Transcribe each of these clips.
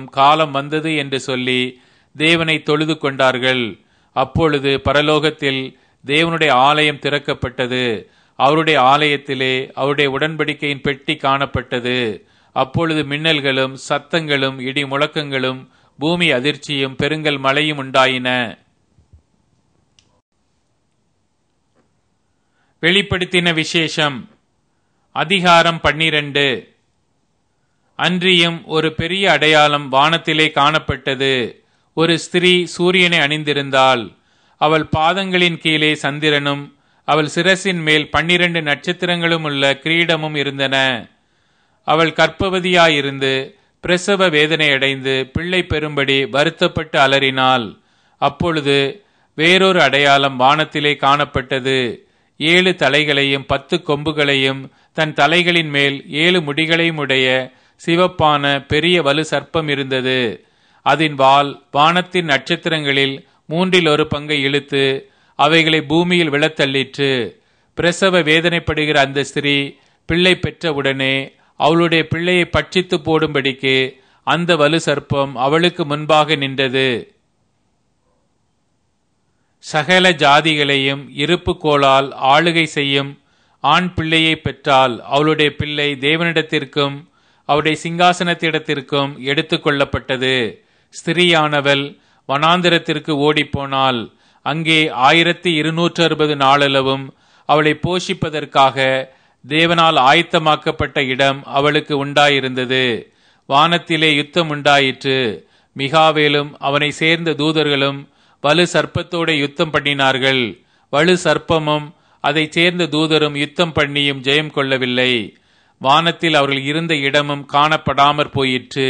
காலம் வந்தது என்று சொல்லி தேவனை தொழுது கொண்டார்கள் அப்பொழுது பரலோகத்தில் தேவனுடைய ஆலயம் திறக்கப்பட்டது அவருடைய ஆலயத்திலே அவருடைய உடன்படிக்கையின் பெட்டி காணப்பட்டது அப்பொழுது மின்னல்களும் சத்தங்களும் இடி முழக்கங்களும் பூமி அதிர்ச்சியும் பெருங்கல் மழையும் உண்டாயின வெளிப்படுத்தின விசேஷம் அதிகாரம் பன்னிரண்டு அன்றியும் ஒரு பெரிய அடையாளம் வானத்திலே காணப்பட்டது ஒரு ஸ்திரீ சூரியனை அணிந்திருந்தாள் அவள் பாதங்களின் கீழே சந்திரனும் அவள் சிரசின் மேல் பன்னிரண்டு நட்சத்திரங்களும் உள்ள கிரீடமும் இருந்தன அவள் கற்பவதியாயிருந்து பிரசவ வேதனையடைந்து பிள்ளை பெறும்படி வருத்தப்பட்டு அலறினாள் அப்பொழுது வேறொரு அடையாளம் வானத்திலே காணப்பட்டது ஏழு தலைகளையும் பத்து கொம்புகளையும் தன் தலைகளின் மேல் ஏழு முடிகளையும் உடைய சிவப்பான பெரிய வலு சர்ப்பம் இருந்தது அதன் வால் வானத்தின் நட்சத்திரங்களில் மூன்றில் ஒரு பங்கை இழுத்து அவைகளை பூமியில் விழத்தள்ளிற்று பிரசவ வேதனைப்படுகிற அந்த ஸ்திரீ பிள்ளை பெற்றவுடனே அவளுடைய பிள்ளையை பட்சித்து போடும்படிக்கு அந்த வலு சர்ப்பம் அவளுக்கு முன்பாக நின்றது சகல ஜாதிகளையும் இருப்பு கோளால் ஆளுகை செய்யும் ஆண் பிள்ளையை பெற்றால் அவளுடைய பிள்ளை தேவனிடத்திற்கும் அவருடைய சிங்காசனத்திடத்திற்கும் எடுத்துக்கொள்ளப்பட்டது ஸ்திரீயானவள் வனாந்திரத்திற்கு ஓடிப்போனாள் அங்கே ஆயிரத்தி இருநூற்று அறுபது நாளளவும் அவளை போஷிப்பதற்காக தேவனால் ஆயத்தமாக்கப்பட்ட இடம் அவளுக்கு உண்டாயிருந்தது வானத்திலே யுத்தம் உண்டாயிற்று மிகாவேலும் அவனை சேர்ந்த தூதர்களும் வலு சர்ப்பத்தோட யுத்தம் பண்ணினார்கள் வலு சர்ப்பமும் அதைச் சேர்ந்த தூதரும் யுத்தம் பண்ணியும் ஜெயம் கொள்ளவில்லை வானத்தில் அவர்கள் இருந்த இடமும் காணப்படாமற் போயிற்று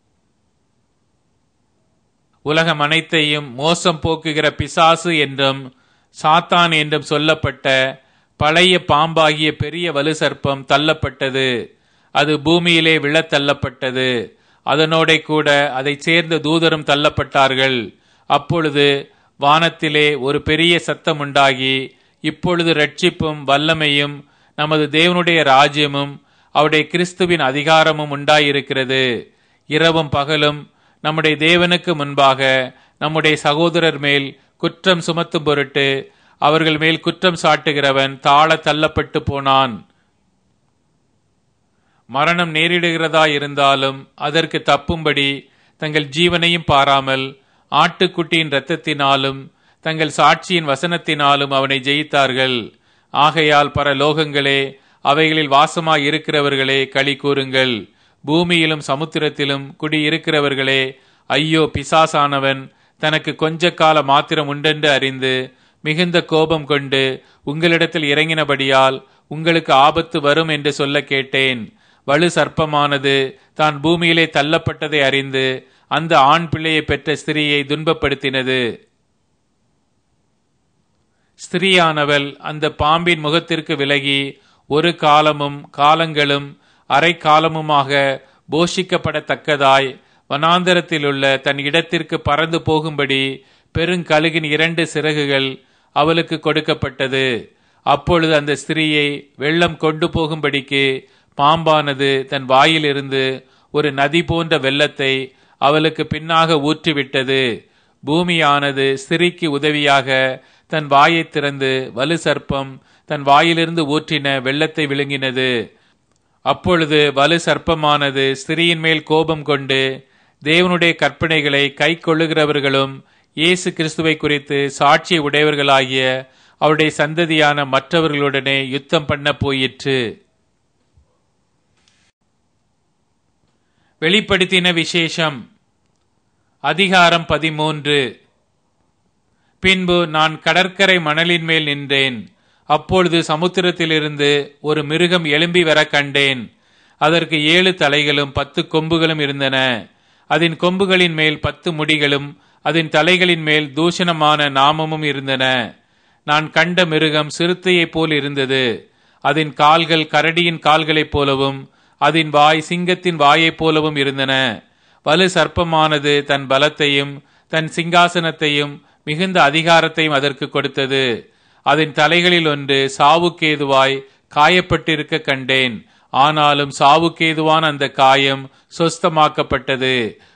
உலகம் அனைத்தையும் மோசம் போக்குகிற பிசாசு என்றும் சாத்தான் என்றும் சொல்லப்பட்ட பழைய பாம்பாகிய பெரிய வலு சர்ப்பம் தள்ளப்பட்டது அது பூமியிலே விழத் தள்ளப்பட்டது அதனோட கூட அதைச் சேர்ந்த தூதரும் தள்ளப்பட்டார்கள் அப்பொழுது வானத்திலே ஒரு பெரிய சத்தம் உண்டாகி இப்பொழுது ரட்சிப்பும் வல்லமையும் நமது தேவனுடைய ராஜ்யமும் அவருடைய கிறிஸ்துவின் அதிகாரமும் உண்டாயிருக்கிறது இரவும் பகலும் நம்முடைய தேவனுக்கு முன்பாக நம்முடைய சகோதரர் மேல் குற்றம் சுமத்தும் பொருட்டு அவர்கள் மேல் குற்றம் சாட்டுகிறவன் தாழ தள்ளப்பட்டு போனான் மரணம் நேரிடுகிறதா இருந்தாலும் அதற்கு தப்பும்படி தங்கள் ஜீவனையும் பாராமல் ஆட்டுக்குட்டியின் இரத்தத்தினாலும் தங்கள் சாட்சியின் வசனத்தினாலும் அவனை ஜெயித்தார்கள் ஆகையால் பரலோகங்களே அவைகளில் வாசமாய் இருக்கிறவர்களே களி கூறுங்கள் பூமியிலும் சமுத்திரத்திலும் குடியிருக்கிறவர்களே ஐயோ பிசாசானவன் தனக்கு கொஞ்ச கால மாத்திரம் உண்டென்று அறிந்து மிகுந்த கோபம் கொண்டு உங்களிடத்தில் இறங்கினபடியால் உங்களுக்கு ஆபத்து வரும் என்று சொல்ல கேட்டேன் வலு சர்ப்பமானது தான் பூமியிலே தள்ளப்பட்டதை அறிந்து அந்த ஆண் பிள்ளையை பெற்ற ஸ்திரீயை துன்பப்படுத்தினது ஸ்திரீயானவள் அந்த பாம்பின் முகத்திற்கு விலகி ஒரு காலமும் காலங்களும் அரை காலமுமாக போஷிக்கப்படத்தக்கதாய் வனாந்தரத்திலுள்ள தன் இடத்திற்கு பறந்து போகும்படி பெருங்கழுகின் இரண்டு சிறகுகள் அவளுக்கு கொடுக்கப்பட்டது அப்பொழுது அந்த ஸ்திரீயை வெள்ளம் கொண்டு போகும்படிக்கு பாம்பானது தன் வாயிலிருந்து ஒரு நதி போன்ற வெள்ளத்தை அவளுக்கு பின்னாக ஊற்றிவிட்டது பூமியானது ஸ்திரீக்கு உதவியாக தன் வாயை திறந்து வலு சர்ப்பம் தன் வாயிலிருந்து ஊற்றின வெள்ளத்தை விழுங்கினது அப்பொழுது வலு சர்ப்பமானது ஸ்திரீயின் மேல் கோபம் கொண்டு தேவனுடைய கற்பனைகளை கை கொள்ளுகிறவர்களும் இயேசு கிறிஸ்துவை குறித்து சாட்சி உடையவர்களாகிய அவருடைய சந்ததியான மற்றவர்களுடனே யுத்தம் பண்ண போயிற்று வெளிப்படுத்தின விசேஷம் அதிகாரம் பதிமூன்று பின்பு நான் கடற்கரை மணலின் மேல் நின்றேன் அப்பொழுது சமுத்திரத்திலிருந்து ஒரு மிருகம் எழும்பி வர கண்டேன் அதற்கு ஏழு தலைகளும் பத்து கொம்புகளும் இருந்தன அதன் கொம்புகளின் மேல் பத்து முடிகளும் அதன் தலைகளின் மேல் தூஷணமான நாமமும் இருந்தன நான் கண்ட மிருகம் சிறுத்தையைப் போல் இருந்தது அதன் கால்கள் கரடியின் கால்களைப் போலவும் அதன் வாய் சிங்கத்தின் வாயைப் போலவும் இருந்தன வலு சர்ப்பமானது தன் பலத்தையும் தன் சிங்காசனத்தையும் மிகுந்த அதிகாரத்தையும் அதற்கு கொடுத்தது அதன் தலைகளில் ஒன்று சாவுக்கேதுவாய் காயப்பட்டிருக்க கண்டேன் ஆனாலும் சாவுக்கேதுவான அந்த காயம் சொஸ்தமாக்கப்பட்டது